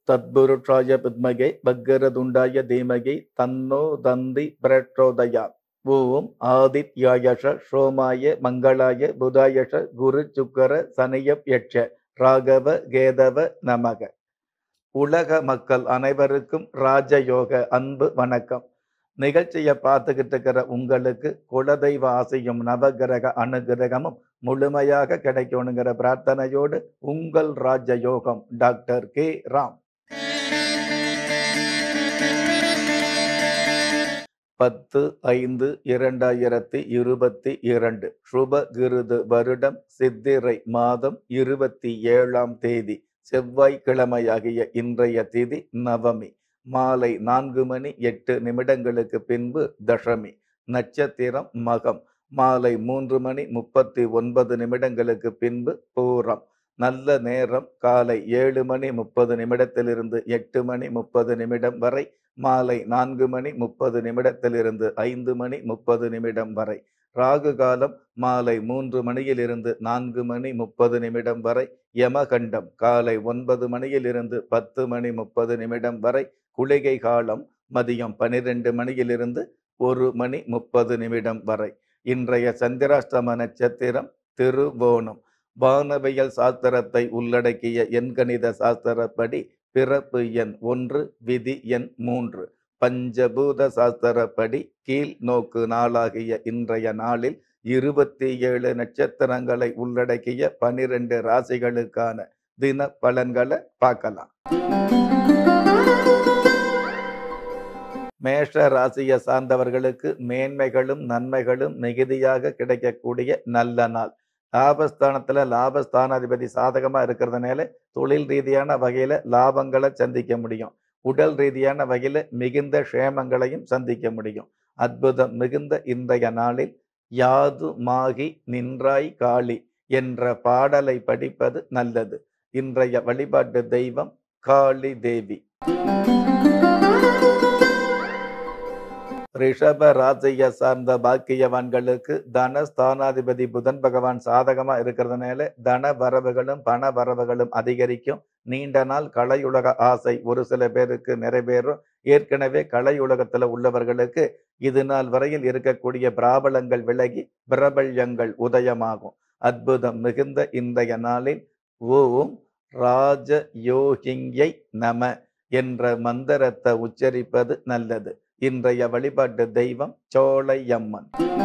தத்புருஷாய வித்மகே பக்கரதுண்டாய தீமகி தன்னோ தந்தி பிரச்சோதயாத் ஓம் ஆதித்யாயஷ சோமாய மங்களாய புதாயஷ குரு சுக்கர சனியப் யட்ச ராகவ கேதவ நமக உலக மக்கள் அனைவருக்கும் ராஜயோக அன்பு வணக்கம் நிகழ்ச்சியை பார்த்துக்கிட்டு இருக்கிற உங்களுக்கு குலதெய்வ ஆசையும் நவகிரக அனுகிரகமும் முழுமையாக கிடைக்கணுங்கிற பிரார்த்தனையோடு உங்கள் ராஜயோகம் டாக்டர் கே ராம் பத்து ஐந்து இரண்டாயிரத்தி இருபத்தி இரண்டு சுபகிருது வருடம் சித்திரை மாதம் இருபத்தி ஏழாம் தேதி செவ்வாய்க்கிழமையாகிய இன்றைய திதி நவமி மாலை நான்கு மணி எட்டு நிமிடங்களுக்கு பின்பு தசமி நட்சத்திரம் மகம் மாலை மூன்று மணி முப்பத்தி ஒன்பது நிமிடங்களுக்கு பின்பு பூரம் நல்ல நேரம் காலை ஏழு மணி முப்பது நிமிடத்திலிருந்து எட்டு மணி முப்பது நிமிடம் வரை மாலை நான்கு மணி முப்பது நிமிடத்திலிருந்து ஐந்து மணி முப்பது நிமிடம் வரை ராகு காலம் மாலை மூன்று மணியிலிருந்து நான்கு மணி முப்பது நிமிடம் வரை யமகண்டம் காலை ஒன்பது மணியிலிருந்து பத்து மணி முப்பது நிமிடம் வரை குளிகை காலம் மதியம் பனிரெண்டு மணியிலிருந்து ஒரு மணி முப்பது நிமிடம் வரை இன்றைய சந்திராஷ்டம நட்சத்திரம் திருவோணம் வானவியல் சாஸ்திரத்தை உள்ளடக்கிய எண்கணித சாஸ்திரப்படி பிறப்பு எண் ஒன்று விதி எண் மூன்று பஞ்சபூத சாஸ்திரப்படி கீழ் நோக்கு நாளாகிய இன்றைய நாளில் இருபத்தி ஏழு நட்சத்திரங்களை உள்ளடக்கிய பனிரெண்டு ராசிகளுக்கான தின பலன்களை பார்க்கலாம் மேஷ ராசியை சார்ந்தவர்களுக்கு மேன்மைகளும் நன்மைகளும் மிகுதியாக கிடைக்கக்கூடிய நல்ல நாள் லாபஸ்தானத்துல லாபஸ்தானாதிபதி சாதகமா இருக்கிறதுனால தொழில் ரீதியான வகையில லாபங்களை சந்திக்க முடியும் உடல் ரீதியான வகையில மிகுந்த க்ஷேமங்களையும் சந்திக்க முடியும் அற்புதம் மிகுந்த இன்றைய நாளில் யாது மாகி நின்றாய் காளி என்ற பாடலை படிப்பது நல்லது இன்றைய வழிபாட்டு தெய்வம் காளி தேவி ரிஷப ராசியை சார்ந்த பாக்கியவான்களுக்கு தனஸ்தானாதிபதி புதன் பகவான் சாதகமா இருக்கிறதுனால தன வரவுகளும் பண வரவுகளும் அதிகரிக்கும் நீண்ட நாள் கலையுலக ஆசை ஒரு சில பேருக்கு நிறைவேறும் ஏற்கனவே கலையுலகத்துல உள்ளவர்களுக்கு இது நாள் வரையில் இருக்கக்கூடிய பிராபலங்கள் விலகி பிரபல்யங்கள் உதயமாகும் அற்புதம் மிகுந்த இன்றைய நாளில் ஓம் ராஜ யோகிங்கை நம என்ற மந்திரத்தை உச்சரிப்பது நல்லது இன்றைய வழிபாட்டு தெய்வம் சோழையம்மன்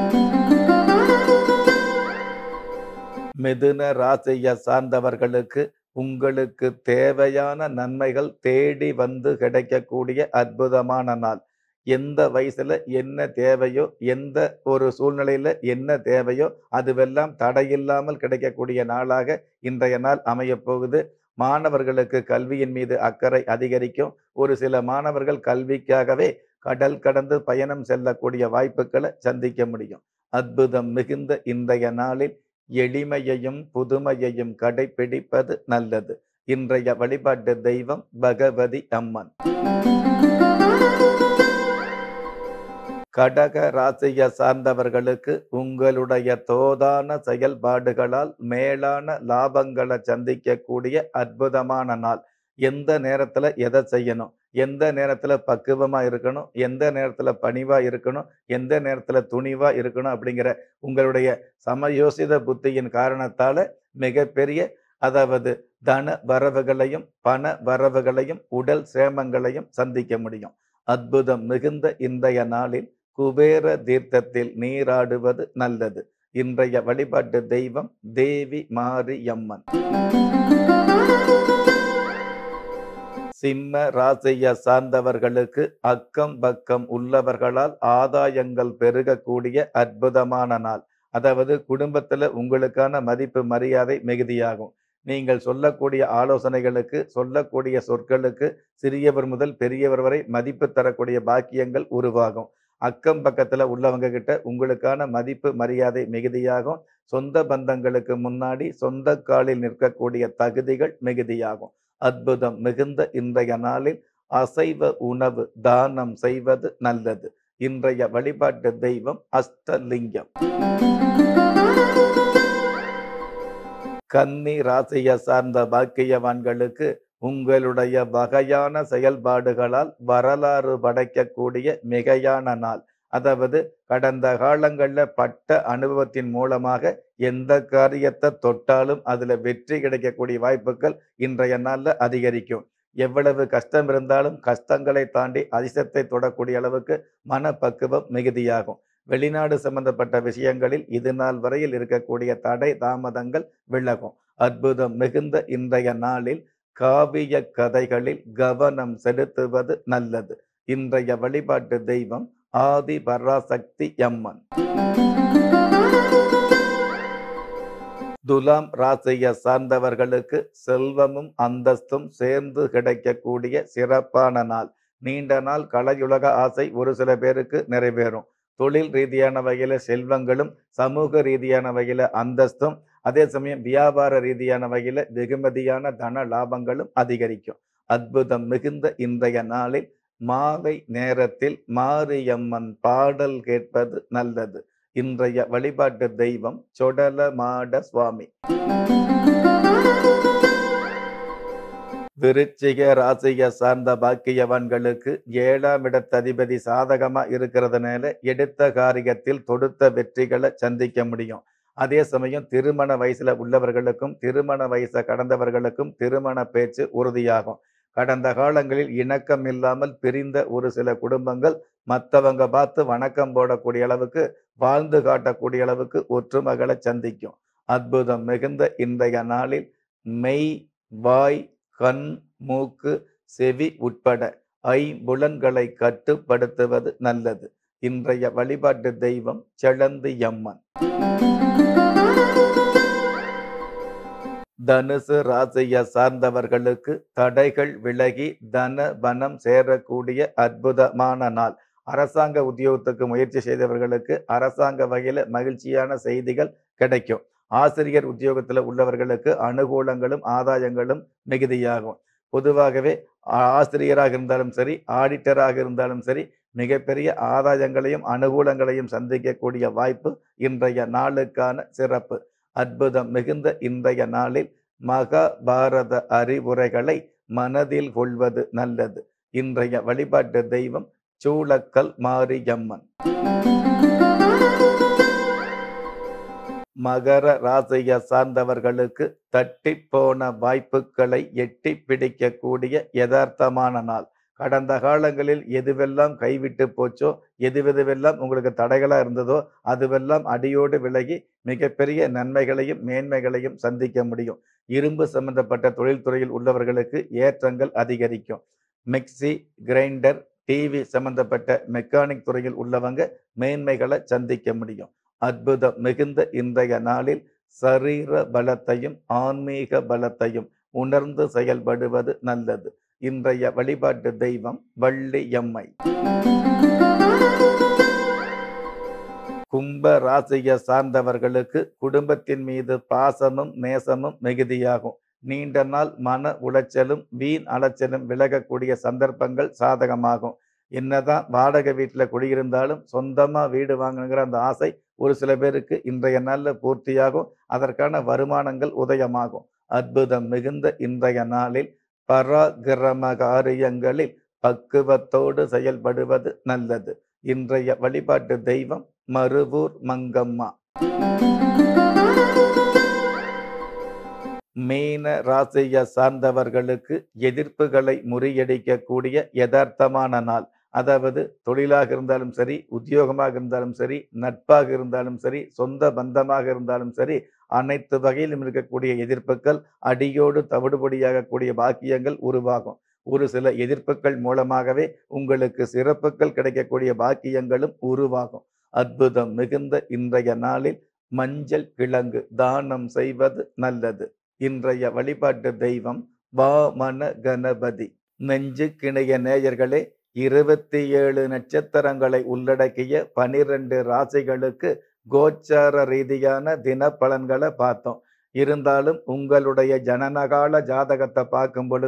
மிதுன ராசியை சார்ந்தவர்களுக்கு உங்களுக்கு தேவையான நன்மைகள் தேடி வந்து கிடைக்கக்கூடிய அற்புதமான நாள் எந்த வயசுல என்ன தேவையோ எந்த ஒரு சூழ்நிலையில என்ன தேவையோ அதுவெல்லாம் தடையில்லாமல் கிடைக்கக்கூடிய நாளாக இன்றைய நாள் அமையப் போகுது மாணவர்களுக்கு கல்வியின் மீது அக்கறை அதிகரிக்கும் ஒரு சில மாணவர்கள் கல்விக்காகவே கடல் கடந்து பயணம் செல்லக்கூடிய வாய்ப்புகளை சந்திக்க முடியும் அற்புதம் மிகுந்த இன்றைய நாளில் எளிமையையும் புதுமையையும் கடைபிடிப்பது நல்லது இன்றைய வழிபாட்டு தெய்வம் பகவதி அம்மன் கடக ராசியை சார்ந்தவர்களுக்கு உங்களுடைய தோதான செயல்பாடுகளால் மேலான லாபங்களை சந்திக்கக்கூடிய அற்புதமான நாள் எந்த நேரத்துல எதை செய்யணும் எந்த நேரத்துல பக்குவமா இருக்கணும் எந்த நேரத்துல பணிவா இருக்கணும் எந்த நேரத்துல துணிவா இருக்கணும் அப்படிங்கிற உங்களுடைய சமயோசித புத்தியின் காரணத்தால மிகப்பெரிய அதாவது தன வரவுகளையும் பண வரவுகளையும் உடல் சேமங்களையும் சந்திக்க முடியும் அற்புதம் மிகுந்த இன்றைய நாளில் குபேர தீர்த்தத்தில் நீராடுவது நல்லது இன்றைய வழிபாட்டு தெய்வம் தேவி மாரியம்மன் சிம்ம ராசியை சார்ந்தவர்களுக்கு அக்கம் பக்கம் உள்ளவர்களால் ஆதாயங்கள் பெருகக்கூடிய அற்புதமான நாள் அதாவது குடும்பத்துல உங்களுக்கான மதிப்பு மரியாதை மிகுதியாகும் நீங்கள் சொல்லக்கூடிய ஆலோசனைகளுக்கு சொல்லக்கூடிய சொற்களுக்கு சிறியவர் முதல் பெரியவர் வரை மதிப்பு தரக்கூடிய பாக்கியங்கள் உருவாகும் அக்கம் பக்கத்துல உள்ளவங்க கிட்ட உங்களுக்கான மதிப்பு மரியாதை மிகுதியாகும் சொந்த பந்தங்களுக்கு முன்னாடி சொந்த காலில் நிற்கக்கூடிய தகுதிகள் மிகுதியாகும் அற்புதம் மிகுந்த இன்றைய நாளில் அசைவ உணவு தானம் செய்வது நல்லது இன்றைய வழிபாட்டு தெய்வம் அஷ்டலிங்கம் கன்னி ராசியை சார்ந்த பாக்கியவான்களுக்கு உங்களுடைய வகையான செயல்பாடுகளால் வரலாறு படைக்கக்கூடிய மிகையான நாள் அதாவது கடந்த காலங்களில் பட்ட அனுபவத்தின் மூலமாக எந்த காரியத்தை தொட்டாலும் அதுல வெற்றி கிடைக்கக்கூடிய வாய்ப்புகள் இன்றைய நாள்ல அதிகரிக்கும் எவ்வளவு கஷ்டம் இருந்தாலும் கஷ்டங்களை தாண்டி அதிர்ஷ்டத்தை தொடக்கூடிய அளவுக்கு மனப்பக்குவம் மிகுதியாகும் வெளிநாடு சம்பந்தப்பட்ட விஷயங்களில் இது நாள் வரையில் இருக்கக்கூடிய தடை தாமதங்கள் விலகும் அற்புதம் மிகுந்த இன்றைய நாளில் காவிய கதைகளில் கவனம் செலுத்துவது நல்லது இன்றைய வழிபாட்டு தெய்வம் ஆதி பராசக்தி அம்மன் துலாம் ராசியை சார்ந்தவர்களுக்கு செல்வமும் அந்தஸ்தும் சேர்ந்து கிடைக்கக்கூடிய சிறப்பான நாள் நீண்ட நாள் கலையுலக ஆசை ஒரு சில பேருக்கு நிறைவேறும் தொழில் ரீதியான வகையில செல்வங்களும் சமூக ரீதியான வகையில அந்தஸ்தும் அதே சமயம் வியாபார ரீதியான வகையில வெகுமதியான தன லாபங்களும் அதிகரிக்கும் அற்புதம் மிகுந்த இன்றைய நாளில் மாலை நேரத்தில் மாரியம்மன் பாடல் கேட்பது நல்லது இன்றைய வழிபாட்டு தெய்வம் சொடல மாட சுவாமி விருச்சிக ராசியை சார்ந்த பாக்கியவான்களுக்கு ஏழாம் இடத்ததிபதி சாதகமா இருக்கிறதுனால எடுத்த காரியத்தில் தொடுத்த வெற்றிகளை சந்திக்க முடியும் அதே சமயம் திருமண வயசுல உள்ளவர்களுக்கும் திருமண வயசை கடந்தவர்களுக்கும் திருமண பேச்சு உறுதியாகும் கடந்த காலங்களில் இணக்கம் இல்லாமல் பிரிந்த ஒரு சில குடும்பங்கள் மற்றவங்க பார்த்து வணக்கம் போடக்கூடிய அளவுக்கு வாழ்ந்து காட்டக்கூடிய அளவுக்கு ஒற்றுமைகளை சந்திக்கும் அற்புதம் மிகுந்த இன்றைய நாளில் மெய் வாய் கண் மூக்கு செவி உட்பட ஐம்புலன்களை கட்டுப்படுத்துவது நல்லது இன்றைய வழிபாட்டு தெய்வம் செழந்தி அம்மன் தனுசு ராசியை சார்ந்தவர்களுக்கு தடைகள் விலகி தன பணம் சேரக்கூடிய அற்புதமான நாள் அரசாங்க உத்தியோகத்துக்கு முயற்சி செய்தவர்களுக்கு அரசாங்க வகையில மகிழ்ச்சியான செய்திகள் கிடைக்கும் ஆசிரியர் உத்தியோகத்துல உள்ளவர்களுக்கு அனுகூலங்களும் ஆதாயங்களும் மிகுதியாகும் பொதுவாகவே ஆசிரியராக இருந்தாலும் சரி ஆடிட்டராக இருந்தாலும் சரி மிகப்பெரிய ஆதாயங்களையும் அனுகூலங்களையும் சந்திக்கக்கூடிய வாய்ப்பு இன்றைய நாளுக்கான சிறப்பு அற்புதம் மிகுந்த இன்றைய நாளில் மகாபாரத அறிவுரைகளை மனதில் கொள்வது நல்லது இன்றைய வழிபாட்டு தெய்வம் சூளக்கல் மாரியம்மன் மகர ராசியை சார்ந்தவர்களுக்கு தட்டி போன வாய்ப்புகளை எட்டி பிடிக்கக்கூடிய யதார்த்தமான நாள் கடந்த காலங்களில் எதுவெல்லாம் கைவிட்டு போச்சோ எதுவெதுவெல்லாம் உங்களுக்கு தடைகளா இருந்ததோ அதுவெல்லாம் அடியோடு விலகி மிகப்பெரிய நன்மைகளையும் மேன்மைகளையும் சந்திக்க முடியும் இரும்பு சம்பந்தப்பட்ட தொழில்துறையில் உள்ளவர்களுக்கு ஏற்றங்கள் அதிகரிக்கும் மிக்சி கிரைண்டர் டிவி சம்பந்தப்பட்ட மெக்கானிக் துறையில் உள்ளவங்க மேன்மைகளை சந்திக்க முடியும் அற்புதம் மிகுந்த இன்றைய நாளில் சரீர பலத்தையும் ஆன்மீக பலத்தையும் உணர்ந்து செயல்படுவது நல்லது இன்றைய வழிபாட்டு தெய்வம் வள்ளி எம்மை கும்ப ராசியை சார்ந்தவர்களுக்கு குடும்பத்தின் மீது பாசமும் நேசமும் மிகுதியாகும் நீண்ட நாள் மன உளைச்சலும் வீண் அலைச்சலும் விலகக்கூடிய சந்தர்ப்பங்கள் சாதகமாகும் என்னதான் வாடகை வீட்டில் குடியிருந்தாலும் சொந்தமா வீடு வாங்கணுங்கிற அந்த ஆசை ஒரு சில பேருக்கு இன்றைய நாளில் பூர்த்தியாகும் அதற்கான வருமானங்கள் உதயமாகும் அற்புதம் மிகுந்த இன்றைய நாளில் பராக்கிரம காரியங்களில் பக்குவத்தோடு செயல்படுவது நல்லது இன்றைய வழிபாட்டு தெய்வம் மருவூர் மங்கம்மா மீன ராசியை சார்ந்தவர்களுக்கு எதிர்ப்புகளை முறியடிக்கக்கூடிய யதார்த்தமான நாள் அதாவது தொழிலாக இருந்தாலும் சரி உத்தியோகமாக இருந்தாலும் சரி நட்பாக இருந்தாலும் சரி சொந்த பந்தமாக இருந்தாலும் சரி அனைத்து வகையிலும் இருக்கக்கூடிய எதிர்ப்புகள் அடியோடு தவிடுபடியாகக்கூடிய பாக்கியங்கள் உருவாகும் ஒரு சில எதிர்ப்புகள் மூலமாகவே உங்களுக்கு சிறப்புகள் கிடைக்கக்கூடிய பாக்கியங்களும் உருவாகும் அற்புதம் மிகுந்த இன்றைய நாளில் மஞ்சள் கிழங்கு தானம் செய்வது நல்லது இன்றைய வழிபாட்டு தெய்வம் வாமன கணபதி நெஞ்சு கிணைய நேயர்களே இருபத்தி ஏழு நட்சத்திரங்களை உள்ளடக்கிய பனிரெண்டு ராசிகளுக்கு கோச்சார ரீதியான தின பலன்களை பார்த்தோம் இருந்தாலும் உங்களுடைய ஜனனகால ஜாதகத்தை பார்க்கும் பொழுது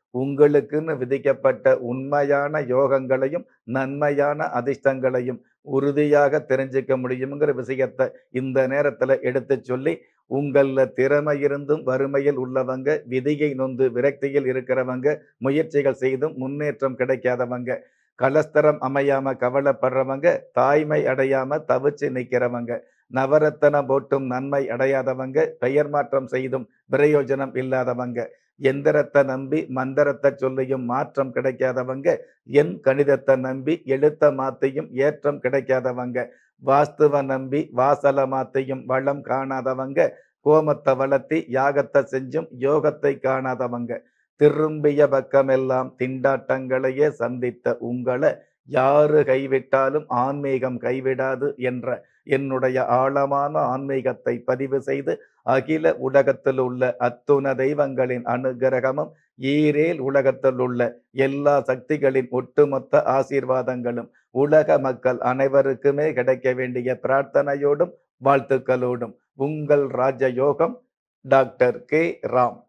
உங்களுக்குன்னு விதிக்கப்பட்ட உண்மையான யோகங்களையும் நன்மையான அதிர்ஷ்டங்களையும் உறுதியாக தெரிஞ்சுக்க முடியுங்கிற விஷயத்தை இந்த நேரத்துல எடுத்து சொல்லி உங்கள திறமை இருந்தும் வறுமையில் உள்ளவங்க விதியை நொந்து விரக்தியில் இருக்கிறவங்க முயற்சிகள் செய்தும் முன்னேற்றம் கிடைக்காதவங்க கலஸ்தரம் அமையாம கவலைப்படுறவங்க தாய்மை அடையாம தவிச்சு நிக்கிறவங்க நவரத்தனம் போட்டும் நன்மை அடையாதவங்க பெயர் மாற்றம் செய்தும் பிரயோஜனம் இல்லாதவங்க எந்திரத்தை நம்பி மந்திரத்தை சொல்லியும் மாற்றம் கிடைக்காதவங்க என் கணிதத்தை நம்பி எழுத்த மாத்தியும் ஏற்றம் கிடைக்காதவங்க வாஸ்துவ நம்பி வாசல மாத்தியும் வளம் காணாதவங்க கோமத்தை வளர்த்தி யாகத்தை செஞ்சும் யோகத்தை காணாதவங்க திரும்பிய பக்கமெல்லாம் திண்டாட்டங்களையே சந்தித்த உங்களை யாரு கைவிட்டாலும் ஆன்மீகம் கைவிடாது என்ற என்னுடைய ஆழமான ஆன்மீகத்தை பதிவு செய்து அகில உலகத்தில் உள்ள அத்துண தெய்வங்களின் அனுகிரகமும் ஈரேல் உலகத்தில் உள்ள எல்லா சக்திகளின் ஒட்டுமொத்த ஆசீர்வாதங்களும் உலக மக்கள் அனைவருக்குமே கிடைக்க வேண்டிய பிரார்த்தனையோடும் வாழ்த்துக்களோடும் உங்கள் ராஜயோகம் டாக்டர் கே ராம்